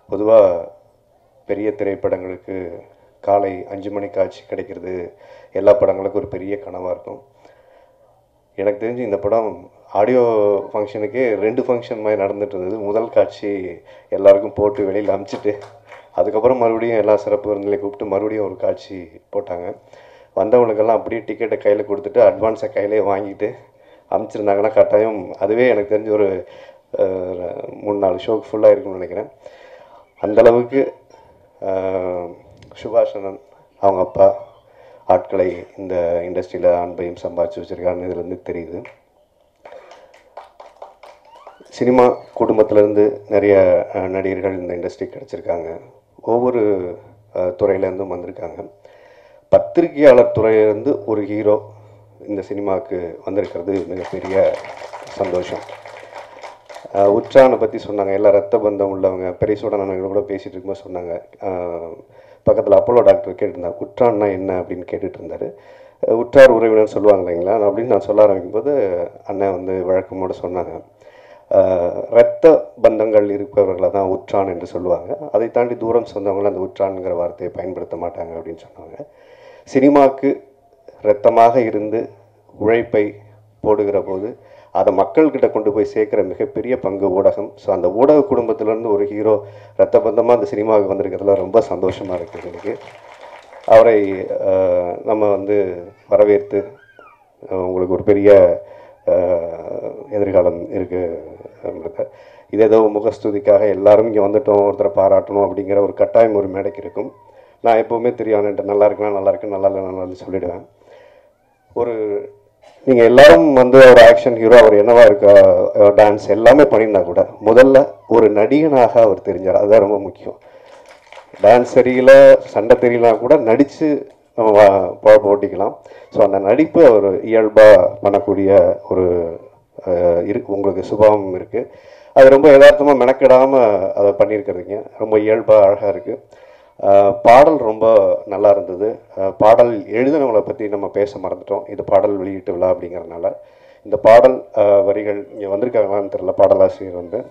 பொதுவாக பெரிய திரைப்படங்களுக்கு காலை அஞ்சு மணி காட்சி கிடைக்கிறது எல்லா படங்களுக்கும் ஒரு பெரிய கனவாக இருக்கும் எனக்கு தெரிஞ்சு இந்த படம் ஆடியோ ஃபங்க்ஷனுக்கே ரெண்டு ஃபங்க்ஷன் மாதிரி நடந்துட்டு இருந்தது முதல் காட்சி எல்லாருக்கும் போட்டு வெளியில் அமுச்சிட்டு அதுக்கப்புறம் மறுபடியும் எல்லா சிறப்பு விருந்திலையும் கூப்பிட்டு மறுபடியும் ஒரு காட்சி போட்டாங்க வந்தவங்களுக்கெல்லாம் அப்படியே டிக்கெட்டை கையில் கொடுத்துட்டு அட்வான்ஸை கையிலே வாங்கிட்டு அமுச்சிருந்தாங்கன்னா கட்டாயம் அதுவே எனக்கு தெரிஞ்ச ஒரு அஹ், மூணு நாலு ஷோக்கு ஃபுல்லாக இருக்கும்னு நினைக்கிறேன் அந்தளவுக்கு சுபாஷனன் அவங்க அப்பா ஆட்களை இந்த இண்டஸ்ட்ரியில் அன்பையும் சம்பாதிச்சு வச்சுருக்காருன்னு இதுலேருந்து தெரியுது சினிமா குடும்பத்திலேருந்து நிறைய அஹ், நடிகர்கள் இந்த இண்டஸ்ட்ரி கிடச்சிருக்காங்க ஒவ்வொரு அஹ், துறையிலேருந்தும் வந்திருக்காங்க பத்திரிகையாளர் துறையிலேருந்து ஒரு ஹீரோ இந்த சினிமாவுக்கு வந்திருக்கிறது மிகப்பெரிய சந்தோஷம் அஹ், உற்றானை பற்றி சொன்னாங்க எல்லா ரத்த பந்தம் உள்ளவங்க பெரியசோட நண்பர்கள் கூட பேசிகிட்டு இருக்கும்போது சொன்னாங்க பக்கத்தில் அப்போலோ டாக்டர் கேட்டிருந்தாங்க உற்றான்னா என்ன அப்படின்னு கேட்டுட்டு இருந்தார் அஹ், உற்றார் உறவினர் சொல்லுவாங்க இல்லைங்களா அப்படின்னு நான் சொல்ல ஆரம்பிக்கும்போது அண்ணன் வந்து வழக்கமோடு சொன்னாங்க அஹ், இரத்த பந்தங்கள் இருப்பவர்களை தான் உற்றான் என்று சொல்லுவாங்க அதை தாண்டி தூரம் சொந்தவங்களும் அந்த உற்றான்ங்கிற வார்த்தையை பயன்படுத்த மாட்டாங்க அப்படின்னு சொன்னாங்க சினிமாவுக்கு இரத்தமாக இருந்து உழைப்பை போடுகிற போது அதை மக்கள்கிட்ட கொண்டு போய் சேர்க்குற மிகப்பெரிய பங்கு ஊடகம் ஸோ அந்த ஊடக குடும்பத்திலேருந்து ஒரு ஹீரோ ரத்த பந்தமாக அந்த சினிமாவுக்கு வந்திருக்கிறதுல ரொம்ப சந்தோஷமாக இருக்குது எனக்கு அவரை அஹ், நம்ம வந்து வரவேற்று அஹ், உங்களுக்கு ஒரு பெரிய அஹ், எதிர்காலம் இருக்குது இது ஏதோ முகஸ்துதிக்காக எல்லாரும் இங்கே வந்துட்டோம் ஒருத்தரை பாராட்டணும் அப்படிங்கிற ஒரு கட்டாயம் ஒரு மேடைக்கு இருக்கும் நான் எப்போவுமே தெரியும் அவன்கிட்ட நல்லா இருக்குன்னா நல்லா இருக்கு நல்லா இல்லை நல்லா இல்லைன்னு சொல்லிடுவேன் ஒரு நீங்கள் எல்லாரும் வந்து ஒரு ஆக்ஷன் ஹீரோ அவர் என்னவா இருக்கா டான்ஸ் எல்லாமே பண்ணியிருந்தா கூட முதல்ல ஒரு நடிகனாக அவர் தெரிஞ்சார் அதுதான் ரொம்ப முக்கியம் டான்ஸ் தெரியல சண்டை தெரியலனா கூட நடித்து நம்ம வா- பொழப்பு ஓட்டிக்கலாம் ஸோ அந்த நடிப்பு அவர் இயல்பாக பண்ணக்கூடிய ஒரு அஹ், இருக்கு உங்களுக்கு சுபாவம் இருக்குது அது ரொம்ப யதார்த்தமாக மெனக்கிடாமல் அதை பண்ணியிருக்கிறதுங்க ரொம்ப இயல்பாக அழகாக இருக்குது பாடல் ரொம்ப நல்லா இருந்தது அஹ், பாடல் எழுதினவங்களை பற்றி நம்ம பேச மறந்துட்டோம் இது பாடல் வெளியீட்டு விழா அப்படிங்கிறதுனால இந்த பாடல் அஹ், வரிகள் இங்கே வந்திருக்காங்களான்னு தெரியல பாடலாசிரியர் வந்து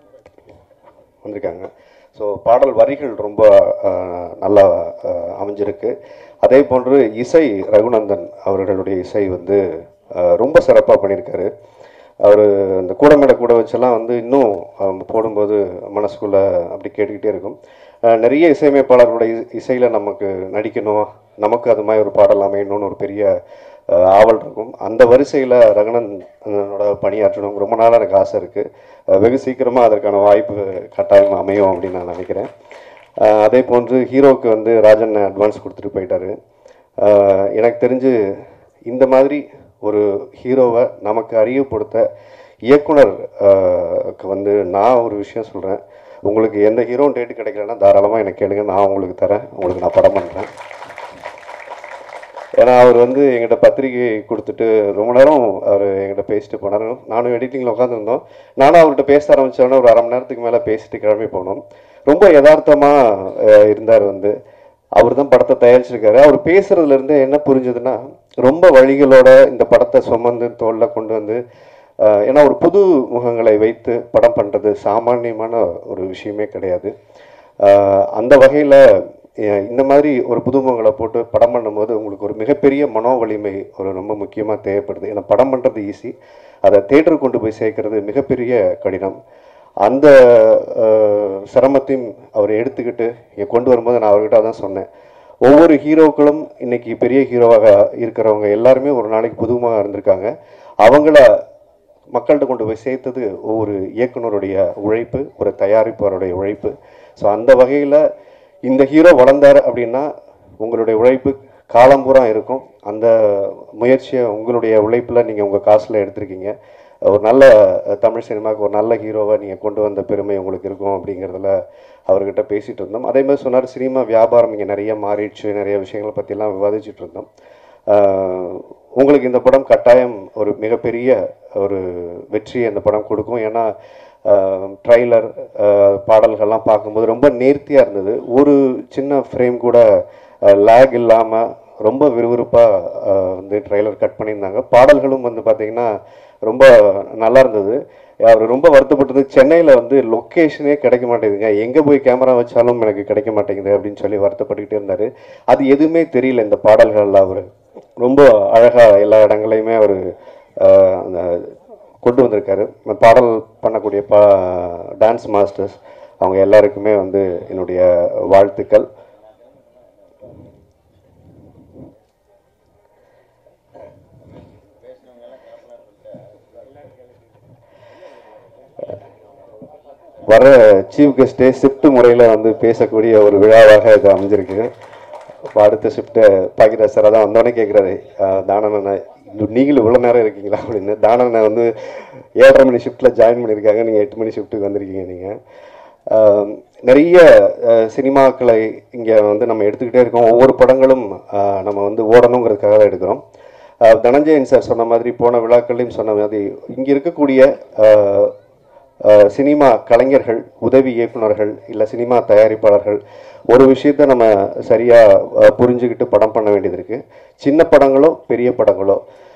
வந்திருக்காங்க ஸோ பாடல் வரிகள் ரொம்ப அஹ், நல்லா அஹ், அமைஞ்சிருக்கு அதே போன்று இசை ரகுநந்தன் அவர்களுடைய இசை வந்து அஹ், ரொம்ப சிறப்பாக பண்ணியிருக்காரு அவர் அந்த கூடமேடை கூட வச்செல்லாம் வந்து இன்னும் அஹ், போடும்போது மனசுக்குள்ளே அப்படி கேட்டுக்கிட்டே இருக்கும் அஹ், நிறைய இசையமைப்பாளர்களுடைய இசையில் நமக்கு நடிக்கணும் நமக்கு அது மாதிரி ஒரு பாடல் அமையணும்னு ஒரு பெரிய அஹ், ஆவல் இருக்கும் அந்த வரிசையில் ரகுநந்தனோட பணியாற்றணும் ரொம்ப நாளாக எனக்கு ஆசை இருக்குது வெகு சீக்கிரமாக அதற்கான வாய்ப்பு கட்டாயம் அமையும் அப்படின்னு நான் நினைக்கிறேன் அஹ், அதே போன்று ஹீரோவுக்கு வந்து ராஜன் அட்வான்ஸ் கொடுத்துட்டு போயிட்டாரு அஹ், எனக்கு தெரிஞ்சு இந்த மாதிரி ஒரு ஹீரோவை நமக்கு அறிவுப்படுத்த இயக்குனர் அஹ், க்கு வந்து நான் ஒரு விஷயம் சொல்கிறேன் உங்களுக்கு எந்த ஹீரோ டேட்டு கிடைக்கலன்னா தாராளமாக எனக்கு கேளுங்க நான் உங்களுக்கு தரேன் உங்களுக்கு நான் படம் பண்ணுறேன் ஏன்னா அவர் வந்து எங்கிட்ட பத்திரிகை கொடுத்துட்டு ரொம்ப நேரம் அவர் எங்கிட்ட பேசிட்டு போனார் நானும் எடிட்டிங்கில் உட்காந்துருந்தோம் நானும் அவர்கிட்ட பேச ஆரம்பித்தோடனே ஒரு அரை மணி நேரத்துக்கு மேலே பேசிட்டு கிளம்பி போனோம் ரொம்ப யதார்த்தமாக இருந்தார் வந்து அவர் தான் படத்தை தயாரிச்சிருக்காரு அவர் பேசுறதுல இருந்து என்ன புரிஞ்சுதுன்னா ரொம்ப வழிகளோட இந்த படத்தை சுமந்து தோல்ல கொண்டு வந்து அஹ், ஏன்னா ஒரு புது முகங்களை வைத்து படம் பண்ணுறது சாமானியமான ஒரு விஷயமே கிடையாது அஹ், அந்த வகையில் இந்த மாதிரி ஒரு புதுமுகங்களை போட்டு படம் பண்ணும்போது உங்களுக்கு ஒரு மிகப்பெரிய மனோ வலிமை ஒரு ரொம்ப முக்கியமாக தேவைப்படுது ஏன்னா படம் பண்ணுறது ஈஸி அதை தேட்டருக்கு கொண்டு போய் சேர்க்கறது மிகப்பெரிய கடினம் அந்த அஹ், சிரமத்தையும் அவர் எடுத்துக்கிட்டு இங்கே கொண்டு வரும்போது நான் அவர்கிட்ட அதான் சொன்னேன் ஒவ்வொரு ஹீரோக்களும் இன்னைக்கு பெரிய ஹீரோவாக இருக்கிறவங்க எல்லாருமே ஒரு நாளைக்கு புதுமுகமாக இருந்திருக்காங்க அவங்கள மக்கள்கிட்ட கொண்டு போய் சேர்த்தது ஒவ்வொரு இயக்குனருடைய உழைப்பு ஒரு தயாரிப்பாளருடைய உழைப்பு ஸோ அந்த வகையில் இந்த ஹீரோ வளர்ந்தார் அப்படின்னா உங்களுடைய உழைப்பு காலம்பூரா இருக்கும் அந்த முயற்சியை உங்களுடைய உழைப்பில் நீங்கள் உங்கள் காசில் எடுத்திருக்கீங்க ஒரு நல்ல அஹ், தமிழ் சினிமாவுக்கு ஒரு நல்ல ஹீரோவை நீங்கள் கொண்டு வந்த பெருமை உங்களுக்கு இருக்கும் அப்படிங்கிறதுல அவர்கிட்ட பேசிகிட்டு இருந்தோம் அதே மாதிரி சொன்னார் சினிமா வியாபாரம் இங்கே நிறைய மாறிடுச்சு நிறைய விஷயங்களை பற்றிலாம் விவாதிச்சுட்டு இருந்தோம் ஆஹ், உங்களுக்கு இந்த படம் கட்டாயம் ஒரு மிகப்பெரிய ஒரு வெற்றியை இந்த படம் கொடுக்கும் ஏன்னா ட்ரைலர் பாடல்கள்லாம் பார்க்கும்போது ரொம்ப நேர்த்தியாக இருந்தது ஒரு சின்ன ஃப்ரேம் கூட லேக் இல்லாமல் ரொம்ப விறுவிறுப்பாக வந்து ட்ரைலர் கட் பண்ணியிருந்தாங்க பாடல்களும் வந்து பார்த்திங்கன்னா ரொம்ப நல்லா இருந்தது அவர் ரொம்ப வருத்தப்பட்டது சென்னையில் வந்து லொக்கேஷனே கிடைக்க மாட்டேங்குதுங்க எங்கே போய் கேமரா வச்சாலும் எனக்கு கிடைக்க மாட்டேங்குது அப்படின்னு சொல்லி வருத்தப்பட்டுக்கிட்டே இருந்தார் அது எதுவுமே தெரியல இந்த பாடல்களில் அவர் ரொம்ப அழகாக எல்லா இடங்களையுமே அவர் அந்த கொண்டு வந்திருக்காரு இந்த பாடல் பண்ணக்கூடிய பா டான்ஸ் மாஸ்டர்ஸ் அவங்க எல்லாருக்குமே வந்து என்னுடைய வாழ்த்துக்கள் வர சீஃப் கெஸ்ட்டே ஷிஃப்ட் முறையில் வந்து பேசக்கூடிய ஒரு விழாவாக இது அமைஞ்சிருக்கு இப்போ அடுத்த ஷிஃப்ட்டு பாக்கிராஜ் சார் அதான் வந்தோடனே கேட்குறாரு தானண்ணா நீங்களும் இவ்வளோ நேரம் இருக்கீங்களா அப்படின்னு தானண்ணா வந்து ஏழரை மணி ஷிஃப்ட்டில் ஜாயின் பண்ணியிருக்காங்க நீங்கள் எட்டு மணி ஷிஃப்ட்டுக்கு வந்திருக்கீங்க நீங்கள் நிறைய அஹ், சினிமாக்களை இங்கே வந்து நம்ம எடுத்துக்கிட்டே இருக்கோம் ஒவ்வொரு படங்களும் அஹ், நம்ம வந்து ஓடணுங்கிறதுக்காக தான் எடுக்கிறோம் அஹ், தனஞ்சயன் சார் சொன்ன மாதிரி போன விழாக்கள்லையும் சொன்ன மாதிரி இங்கே இருக்கக்கூடிய அஹ், அஹ், சினிமா கலைஞர்கள் உதவி இயக்குனர்கள் இல்லை சினிமா தயாரிப்பாளர்கள் ஒரு விஷயத்தை நம்ம சரியாக புரிஞ்சுக்கிட்டு படம் பண்ண வேண்டியது இருக்குது சின்ன படங்களோ பெரிய படங்களோ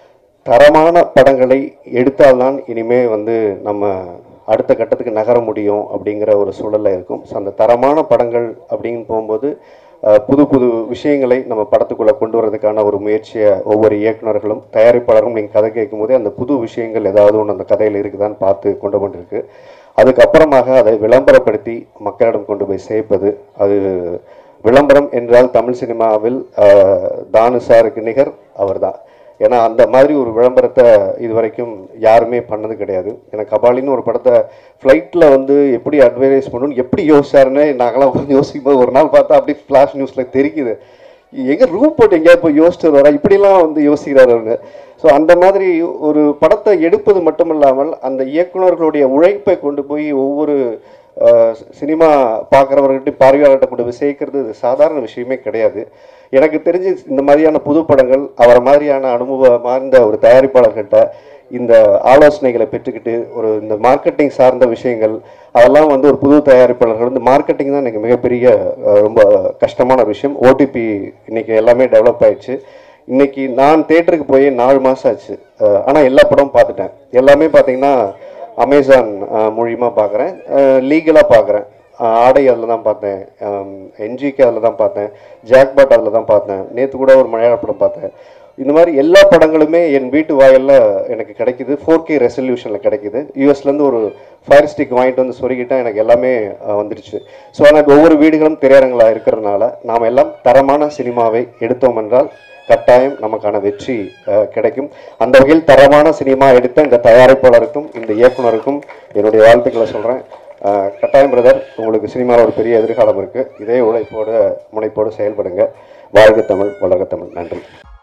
தரமான படங்களை எடுத்தால்தான் இனிமே வந்து நம்ம அடுத்த கட்டத்துக்கு நகர முடியும் அப்படிங்கிற ஒரு சூழல்ல இருக்கும் ஸோ அந்த தரமான படங்கள் அப்படின்னு போகும்போது அஹ், புது புது விஷயங்களை நம்ம படத்துக்குள்ளே கொண்டு வரதுக்கான ஒரு முயற்சியை ஒவ்வொரு இயக்குனர்களும் தயாரிப்பாளரும் நீங்கள் கதை கேட்கும்போதே அந்த புது விஷயங்கள் ஏதாவது ஒன்று அந்த கதையில் இருக்குதான்னு பார்த்து கொண்டு கொண்டிருக்கு அதுக்கப்புறமாக அதை விளம்பரப்படுத்தி மக்களிடம் கொண்டு போய் சேர்ப்பது அது விளம்பரம் என்றால் தமிழ் சினிமாவில் அஹ், தானு சாருக்கு நிகர் அவர்தான் ஏன்னா அந்த மாதிரி ஒரு விளம்பரத்தை இது வரைக்கும் யாருமே பண்ணது கிடையாது எனக்கு கபாலின்னு ஒரு படத்தை ஃப்ளைட்டில் வந்து எப்படி அட்வர்டைஸ் பண்ணணும்னு எப்படி யோசிச்சாருன்னு நாங்களாம் உட்காந்து யோசிக்கும் போது ஒரு நாள் பார்த்தா அப்படியே ஃப்ளாஷ் நியூஸில் தெரிக்குது எங்க ரூம் போட்டு எங்கேயாவது போய் யோசிச்சு வரா இப்படிலாம் வந்து யோசிக்கிறாரு அவங்க ஸோ அந்த மாதிரி ஒரு படத்தை எடுப்பது மட்டும் இல்லாமல் அந்த இயக்குனர்களுடைய உழைப்பை கொண்டு போய் ஒவ்வொரு அஹ், சினிமா பார்க்குறவர்கிட்ட பார்வையாளர்கிட்ட கொண்டு போய் சேர்க்கறது இது சாதாரண விஷயமே கிடையாது எனக்கு தெரிஞ்சு இந்த மாதிரியான புது படங்கள் அவரை மாதிரியான அனுபவம் மார்ந்த ஒரு தயாரிப்பாளர்கிட்ட இந்த ஆலோசனைகளை பெற்றுக்கிட்டு ஒரு இந்த மார்க்கெட்டிங் சார்ந்த விஷயங்கள் அதெல்லாம் வந்து ஒரு புது தயாரிப்பாளர்கள் வந்து மார்க்கெட்டிங் தான் எனக்கு மிகப்பெரிய அஹ், ரொம்ப கஷ்டமான ஒரு விஷயம் ஓடிபி இன்னைக்கு எல்லாமே டெவலப் ஆயிடுச்சு இன்னைக்கு நான் தேட்டருக்கு போய் நாலு மாதம் ஆச்சு அஹ், ஆனா எல்லா படமும் பார்த்துட்டேன் எல்லாமே பார்த்தீங்கன்னா அமேசான் மூலியமாக பார்க்குறேன் லீகலாக பார்க்குறேன் ஆடை அதில் தான் பார்த்தேன் என்ஜிகே அதில் தான் பார்த்தேன் ஜாக்பாட் அதில் தான் பார்த்தேன் நேற்று கூட ஒரு மலையாள படம் பார்த்தேன் இந்த மாதிரி எல்லா படங்களுமே என் வீட்டு வாயிலில் எனக்கு கிடைக்குது ஃபோர் கே ரெசல்யூஷனில் கிடைக்குது யூஎஸ்லேருந்து ஒரு ஃபயர் ஸ்டிக் வாங்கிட்டு வந்து சொருகிட்டா எனக்கு எல்லாமே அஹ், வந்துடுச்சு ஸோ எனக்கு ஒவ்வொரு வீடுகளும் திரையரங்களாக இருக்கிறதுனால நாம் எல்லாம் தரமான சினிமாவை எடுத்தோம் என்றால் கட்டாயம் நமக்கான வெற்றி அஹ், கிடைக்கும் அந்த வகையில் தரமான சினிமா எடுத்த இந்த தயாரிப்பாளருக்கும் இந்த இயக்குனருக்கும் என்னுடைய வாழ்த்துக்களை சொல்கிறேன் கட்டாயம் பிரதர் உங்களுக்கு சினிமாவில் ஒரு பெரிய எதிர்காலம் இருக்குது இதே உழைப்போடு முனைப்போடு செயல்படுங்க வாழ்க தமிழ் வளர்க தமிழ் நன்றி